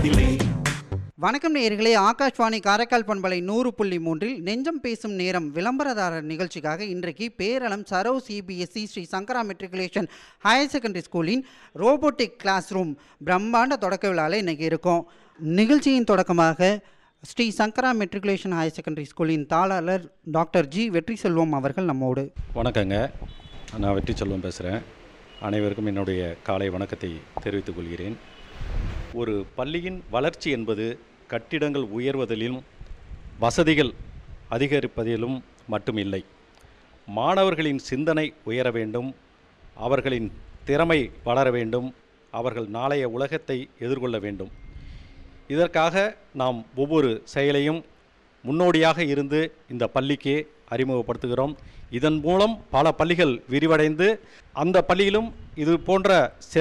மறப்பதில்லை வணக்கம் நேயர்களே ஆகாஷ்வாணி காரைக்கால் பண்பலை நூறு புள்ளி மூன்றில் நெஞ்சம் பேசும் நேரம் விளம்பரதாரர் நிகழ்ச்சிக்காக இன்றைக்கு பேரளம் சரோ CBSE Shri Sankara matriculation higher secondary ஸ்கூலின் ரோபோட்டிக் கிளாஸ் ரூம் பிரம்மாண்ட தொடக்க விழாவில் இன்றைக்கி இருக்கும் நிகழ்ச்சியின் தொடக்கமாக Shri Sankara matriculation higher secondary ஸ்கூலின் தாளாளர் டாக்டர் ஜி வெற்றி செல்வம் அவர்கள் நம்மோடு வணக்கங்க நான் வெற்றி செல்வம் பேசுகிறேன் அனைவருக்கும் என்னுடைய காலை வணக்கத்தை தெரிவித்துக் கொள்கிறேன் ஒரு பள்ளியின் வளர்ச்சி என்பது கட்டிடங்கள் உயர்வதிலும் வசதிகள் அதிகரிப்பதிலும் மட்டுமில்லை மாணவர்களின் சிந்தனை உயர வேண்டும் அவர்களின் திறமை வளர வேண்டும் அவர்கள் நாளைய உலகத்தை எதிர்கொள்ள வேண்டும் இதற்காக நாம் ஒவ்வொரு செயலையும் முன்னோடியாக இருந்து இந்த பள்ளிக்கு அறிமுகப்படுத்துகிறோம் இதன் மூலம் பல பள்ளிகள் விரிவடைந்து அந்த பள்ளியிலும் இது போன்ற